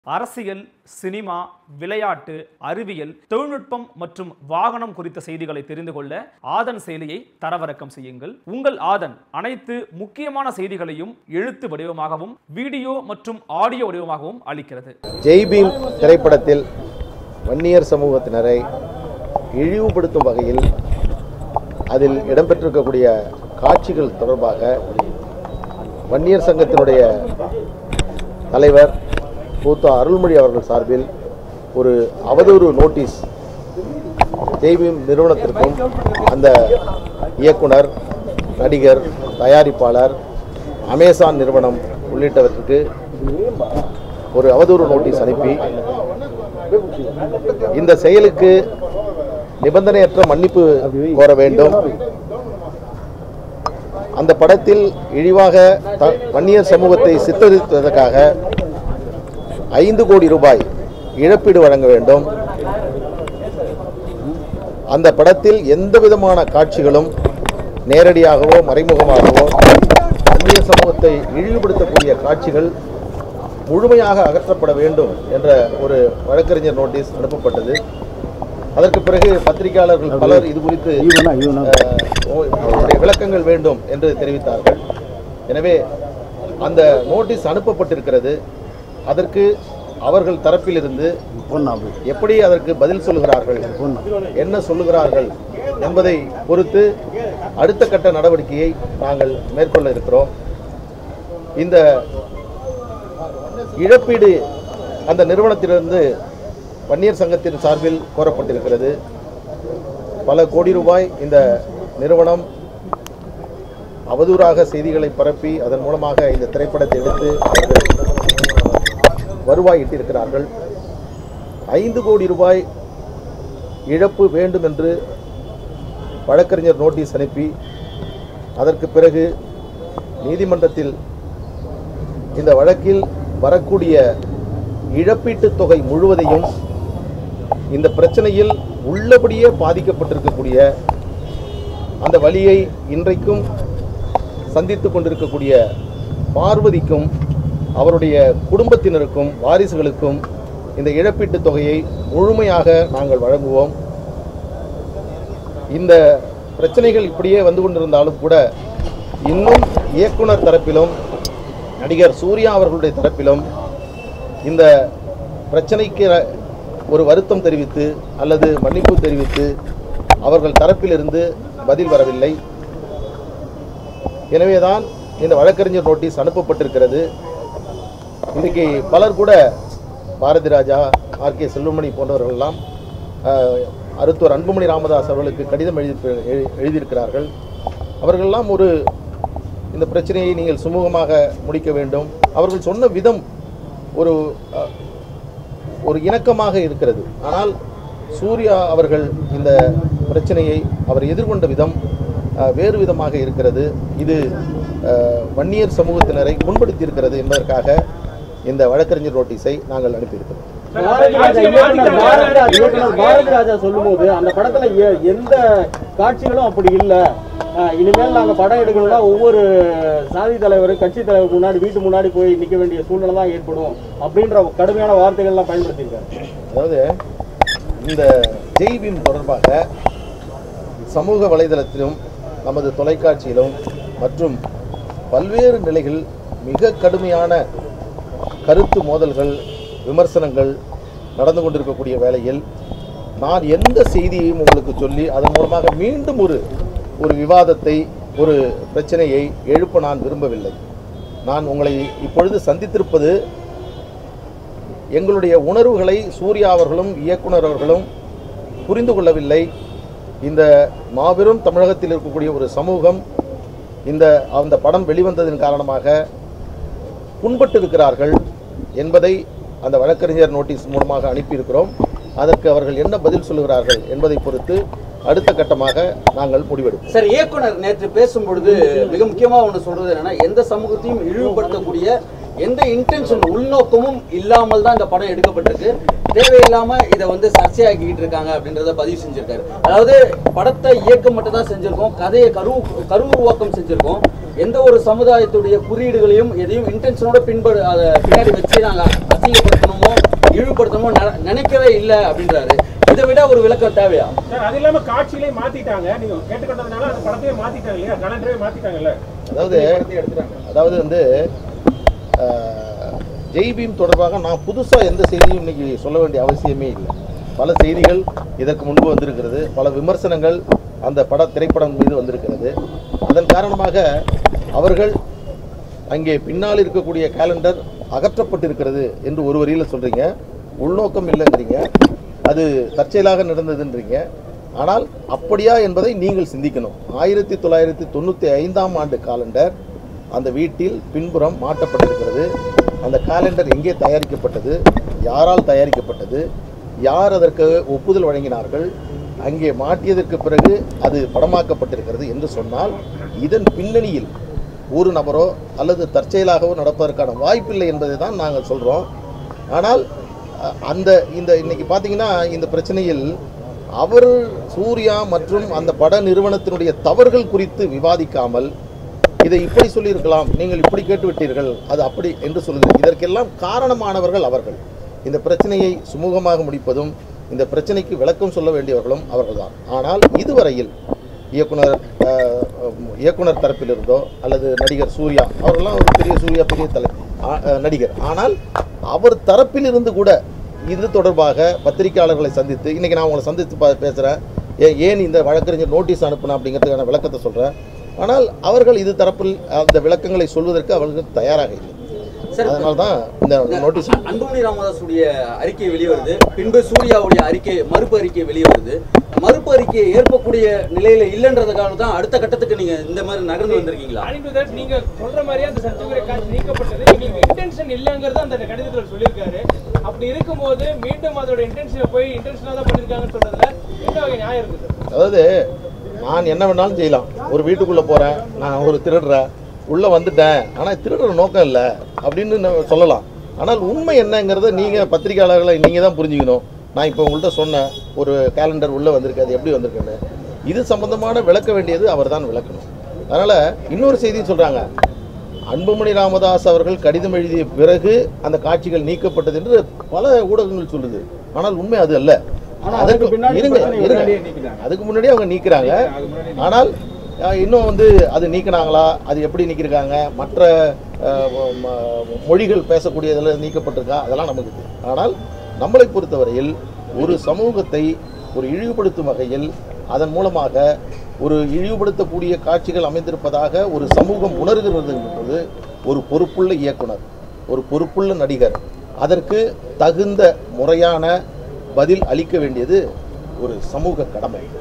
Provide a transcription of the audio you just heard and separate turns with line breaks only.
அரசியல் சினிமா விளையாட்டு அறிவியல் தொழில்நுட்பம் மற்றும் வாகனம் குறித்த செய்திகளை தெரிந்து கொள்ள ஆதன் செயலியை தரவிறக்கம் செய்யுங்கள் உங்கள் ஆதன் அனைத்து முக்கியமான செய்திகளையும் எழுத்து வடிவமாகவும் வீடியோ மற்றும் ஆடியோ வடிவமாகவும் அளிக்கிறது
ஜெய்பீம் திரைப்படத்தில் வன்னியர் சமூகத்தினரை இழிவுபடுத்தும் வகையில் அதில் இடம்பெற்றிருக்கக்கூடிய காட்சிகள் தொடர்பாக வன்னியர் சங்கத்தினுடைய தலைவர் பூத்தா அருள்மொழி அவர்கள் சார்பில் ஒரு அவதூறு நோட்டீஸ் ஜெய்பீம் நிறுவனத்திற்கும் அந்த இயக்குனர் நடிகர் தயாரிப்பாளர் அமேசான் நிறுவனம் உள்ளிட்டவற்றுக்கு ஒரு அவதூறு நோட்டீஸ் அனுப்பி இந்த செயலுக்கு நிபந்தனையற்ற மன்னிப்பு கோர வேண்டும் அந்த படத்தில் இழிவாக த- வன்னியர் சமூகத்தை சித்தரித்ததற்காக ஐந்து கோடி ரூபாய் இழப்பீடு வழங்க வேண்டும் அந்த படத்தில் எந்த விதமான காட்சிகளும் நேரடியாகவோ மறைமுகமாகவோ வன்னியர் சமூகத்தை இழிவுபடுத்தக்கூடிய காட்சிகள் முழுமையாக அகற்றப்பட வேண்டும் என்ற ஒரு வழக்கறிஞர் நோட்டீஸ் அனுப்பப்பட்டது அதற்கு பிறகு பத்திரிகையாளர்கள் பலர் இது குறித்து அஹ், உங்களுடைய விளக்கங்கள் வேண்டும் என்று தெரிவித்தார்கள் எனவே அந்த நோட்டீஸ் அனுப்பப்பட்டிருக்கிறது அதற்கு அவர்கள் தரப்பிலிருந்து எப்படி அதற்கு பதில் சொல்லுகிறார்கள் என்ன சொல்லுகிறார்கள் என்பதை பொறுத்து அடுத்த கட்ட நடவடிக்கையை நாங்கள் மேற்கொள்ள இருக்கிறோம் இந்த இழப்பீடு அந்த நிறுவனத்திலிருந்து வன்னியர் சங்கத்தின் சார்பில் கோரப்பட்டிருக்கிறது பல கோடி ரூபாய் இந்த நிறுவனம் அவதூறாக செய்திகளை பரப்பி அதன் மூலமாக இந்த திரைப்படத்தை எடுத்து அவர்கள் வருவாய் ஈட்டியிருக்கிறார்கள் ஐந்து கோடி ரூபாய் இழப்பு வேண்டும் என்று வழக்கறிஞர் நோட்டீஸ் அனுப்பி அதற்கு பிறகு நீதிமன்றத்தில் இந்த வழக்கில் வரக்கூடிய இழப்பீட்டுத் தொகை முழுவதையும் இந்த பிரச்சனையில் உள்ளபடியே பாதிக்கப்பட்டிருக்கக்கூடிய அந்த வலியை இன்றைக்கும் சந்தித்து கொண்டிருக்கக்கூடிய பார்வதிக்கும் அவருடைய குடும்பத்தினருக்கும் வாரிசுகளுக்கும் இந்த இழப்பீட்டுத் தொகையை முழுமையாக நாங்கள் வழங்குவோம் இந்த பிரச்சனைகள் இப்படியே வந்து கொண்டிருந்தாலும் கூட இன்னும் இயக்குனர் தரப்பிலும் நடிகர் சூர்யா அவர்களுடைய தரப்பிலும் இந்த பிரச்சனைக்கு ஒரு வருத்தம் தெரிவித்து அல்லது மன்னிப்பு தெரிவித்து அவர்கள் தரப்பிலிருந்து பதில் வரவில்லை எனவேதான் இந்த வழக்கறிஞர் நோட்டீஸ் அனுப்பப்பட்டிருக்கிறது இன்றைக்கு பலர் கூட பாரதி ராஜா ஆர் கே செல்வமணி போன்றவர்களெல்லாம் அஹ், மருத்துவர் அன்புமணி ராமதாஸ் அவர்களுக்கு கடிதம் எழுதி எழு- எழுதியிருக்கிறார்கள் அவர்களெல்லாம் ஒரு இந்த பிரச்சனையை நீங்கள் சுமூகமாக முடிக்க வேண்டும் அவர்கள் சொன்ன விதம் ஒரு அஹ், ஒரு இணக்கமாக இருக்கிறது ஆனால் சூர்யா அவர்கள் இந்த பிரச்சனையை அவர் எதிர்கொண்ட விதம் அஹ், வேறு விதமாக இருக்கிறது இது அஹ், வன்னியர் சமூகத்தினரை புண்படுத்தி இருக்கிறது என்பதற்காக இந்த வழக்கறிஞர் நோட்டீஸை நாங்கள் அனுப்பியிருக்கிறோம்
பாரதி ராஜா இயக்குனர் பாரதி ராஜா இயக்குனர் பாரதி ராஜா சொல்லும்போது அந்த படத்துல எ- எந்த காட்சிகளும் அப்படி இல்ல அஹ் இனிமேல் நாங்க படம் எடுக்கணும்னா ஒவ்வொரு சாதி தலைவர் கட்சி தலைவருக்கு முன்னாடி வீட்டு முன்னாடி போய் நிக்க வேண்டிய சூழ்நிலை தான் ஏற்படும் அப்படின்ற கடுமையான வார்த்தைகள்லாம் பயன்படுத்தியிருக்காரு
அதாவது இந்த ஜெய்பீம் தொடர்பாக சமூக வலைதளத்திலும் நமது தொலைக்காட்சியிலும் மற்றும் பல்வேறு நிலைகள் மிக கடுமையான கருத்து மோதல்கள் விமர்சனங்கள் நடந்து கொண்டிருக்கக்கூடிய வேளையில் நான் எந்த செய்தியையும் உங்களுக்கு சொல்லி அதன் மூலமாக மீண்டும் ஒரு ஒரு விவாதத்தை ஒரு பிரச்சனையை எழுப்ப நான் விரும்பவில்லை நான் உங்களை இப்பொழுது சந்தித்திருப்பது எங்களுடைய உணர்வுகளை சூர்யா அவர்களும் இயக்குனர் அவர்களும் புரிந்து கொள்ளவில்லை இந்த மாபெரும் தமிழகத்தில் இருக்கக்கூடிய ஒரு சமூகம் இந்த அந்த படம் வெளிவந்ததன் காரணமாக புண்பட்டிருக்கிறார்கள் என்பதை அந்த வழக்கறிஞர் நோட்டீஸ் மூலமாக அனுப்பியிருக்கிறோம் அதற்கு அவர்கள் என்ன பதில் சொல்லுகிறார்கள் என்பதை பொறுத்து அடுத்த கட்டமாக நாங்கள் முடிவெடுப்போம்
சார் இயக்குனர் நேற்று பேசும்பொழுது மிக முக்கியமா ஒன்று சொல்றது என்னன்னா எந்த சமூகத்தையும் இழிவுபடுத்தக்கூடிய எந்த இன்டென்ஷன் உள்நோக்கமும் இல்லாமல் தான் இந்த படம் எடுக்கப்பட்டிருக்கு தேவையில்லாம இதை வந்து சர்ச்சையாக்கிட்டு இருக்காங்க அப்படின்றத பதிவு செஞ்சிருக்காரு அதாவது படத்தை இயக்கம் மட்டும் தான் செஞ்சிருக்கோம் கதையை கரு கரு உருவாக்கம் செஞ்சிருக்கோம் எந்த ஒரு சமுதாயத்துடைய குறியீடுகளையும் எதையும் இன்டென்ஷனோட பின்படு அதை பின்னாடி வச்சு நாங்க அசிங்கப்படுத்தணுமோ இழிவுபடுத்தணுமோ நெ- நினைக்கவே இல்லை அப்படின்றாரு இதை விட ஒரு விளக்கம் தேவையா
சார் அது இல்லாம காட்சியிலே மாத்திட்டாங்க நீங்க கேட்டுக்கொண்டதுனால அந்த படத்தையே மாத்திட்டாங்க இல்லையா கலண்டரே மாத்திட்டாங்கல்ல
அதாவது அதாவது வந்து அஹ், ஜெய் பீம் தொடர்பாக நான் புதுசாக எந்த செய்தியும் இன்னைக்கு சொல்ல வேண்டிய அவசியமே இல்லை பல செய்திகள் இதற்கு முன்பு வந்திருக்கிறது பல விமர்சனங்கள் அந்த பட திரைப்படம் மீது வந்திருக்கிறது அதன் காரணமாக அவர்கள் அங்கே பின்னால் இருக்கக்கூடிய கேலண்டர் அகற்றப்பட்டிருக்கிறது என்று ஒரு வரியில் சொல்கிறீங்க உள்நோக்கம் இல்லைங்கிறீங்க அது தற்செயலாக நடந்ததுன்றீங்க ஆனால் அப்படியா என்பதை நீங்கள் சிந்திக்கணும் ஆயிரத்தி தொள்ளாயிரத்தி தொண்ணூற்றி ஐந்தாம் ஆண்டு காலண்டர் அந்த வீட்டில் பின்புறம் மாட்டப்பட்டிருக்கிறது அந்த காலண்டர் எங்கே தயாரிக்கப்பட்டது யாரால் தயாரிக்கப்பட்டது யார் அதற்கு ஒப்புதல் வழங்கினார்கள் அங்கே மாட்டியதற்கு பிறகு அது படமாக்கப்பட்டிருக்கிறது என்று சொன்னால் இதன் பின்னணியில் ஒரு நபரோ அல்லது தற்செயலாகவோ நடப்பதற்கான வாய்ப்பில்லை என்பதை தான் நாங்கள் சொல்கிறோம் ஆனால் அ- அந்த இந்த இன்னைக்கு பார்த்தீங்கன்னா இந்த பிரச்சனையில் அவர் சூர்யா மற்றும் அந்த பட நிறுவனத்தினுடைய தவறுகள் குறித்து விவாதிக்காமல் இதை இப்படி சொல்லியிருக்கலாம் நீங்கள் இப்படி கேட்டுவிட்டீர்கள் அது அப்படி என்று சொல்லுங்கள் இதற்கெல்லாம் காரணமானவர்கள் அவர்கள் இந்த பிரச்சனையை சுமூகமாக முடிப்பதும் இந்த பிரச்சனைக்கு விளக்கம் சொல்ல வேண்டியவர்களும் அவர்கள்தான் ஆனால் இதுவரையில் இயக்குனர் அஹ், இயக்குனர் தரப்பிலிருந்தோ அல்லது நடிகர் சூர்யா அவரெல்லாம் ஒரு பெரிய சூர்யா பெரிய தலை ஆ- அஹ், நடிகர் ஆனால் அவர் தரப்பிலிருந்து கூட இது தொடர்பாக பத்திரிகையாளர்களை சந்தித்து இன்னைக்கு நான் உங்களை சந்தித்து பா- பேசுறேன் ஏன் ஏன் இந்த வழக்கறிஞர் நோட்டீஸ் அனுப்பினா அப்படிங்கிறதுக்கான விளக்கத்தை சொல்றேன் ஆனால் அவர்கள் இது தரப்பில் அந்த விளக்கங்களை சொல்வதற்கு அவர்கள் தயாராக இல்லை
சரி.
அதனால தான் இந்த நோட்டீஸ்
அ- அன்புமணி ராமதாஸுடைய அறிக்கை வெளிவருது பின்பு சூர்யாவுடைய அறிக்கை மறுப்பு அறிக்கை வெளிவருது மறுப்பு அறிக்கையை ஏற்கக்கூடிய நிலையில இல்லைன்றதுக்காக தான் அடுத்த கட்டத்துக்கு நீங்க இந்த மாதிரி நகர்ந்து வந்திருக்கீங்களா
Adding to that, நீங்க சொல்ற மாதிரியே அந்த சர்டிபிகேட் காட்சி நீக்கப்பட்டது எங்களுக்கு இன்டென்ஷன் இல்லங்கிறது அந்த கடிதத்துல சொல்லியிருக்காரு அப்படி இருக்கும்போது மீண்டும் அதோட இன்டென்ஷனை போய் இன்டென்ஷனா தான் பண்ணிருக்காங்கன்னு சொல்றதுல எந்த வகை நியாயம் இருக்குது
அதாவது நான் என்ன வேணாலும் செய்யலாம் ஒரு வீட்டுக்குள்ளே போகிறேன் நான் ஒரு திருடுறேன் உள்ளே வந்துட்டேன் ஆனால் திருடுற நோக்கம் இல்லை அப்படின்னு நான் சொல்லலாம் ஆனால் உண்மை என்னங்கிறத நீங்கள் பத்திரிகையாளர்களை நீங்கள் தான் புரிஞ்சுக்கணும் நான் இப்போ உங்கள்கிட்ட சொன்னேன் ஒரு கேலண்டர் உள்ளே வந்திருக்கு அது எப்படி வந்திருக்குன்னு இது சம்பந்தமான விளக்க வேண்டியது அவர் தான் விளக்கணும் அதனால் இன்னொரு செய்தி சொல்கிறாங்க அன்புமணி ராமதாஸ் அவர்கள் கடிதம் எழுதிய பிறகு அந்த காட்சிகள் நீக்கப்பட்டது என்று பல ஊடகங்கள் சொல்லுது ஆனால் உண்மை அது அல்ல
ஆனா
அதற்கு
அதுக்கு பின்னாடி
இருங்க,
பிரச்சனை
இருங்க.
முன்னாடியே நீக்கிட்டாங்க.
அதுக்கு முன்னாடியே அவங்க நீக்கிறாங்க ஆனால் அஹ், இன்னும் வந்து அது நீக்கினாங்களா அது எப்படி நீக்கிருக்காங்க மற்ற அஹ், ம- மொழிகள் பேசக்கூடியதில் நீக்கப்பட்டிருக்கா அதெல்லாம் நமக்கு தெரியும். ஆனால் நம்மளை பொறுத்தவரையில் ஒரு சமூகத்தை ஒரு இழிவுபடுத்தும் வகையில் அதன் மூலமாக ஒரு இழிவுபடுத்தக்கூடிய காட்சிகள் அமைந்திருப்பதாக ஒரு சமூகம் உணர்கிறது என்பது ஒரு பொறுப்புள்ள இயக்குனர் ஒரு பொறுப்புள்ள நடிகர் அதற்கு தகுந்த முறையான பதில் அளிக்க வேண்டியது ஒரு சமூக கடமை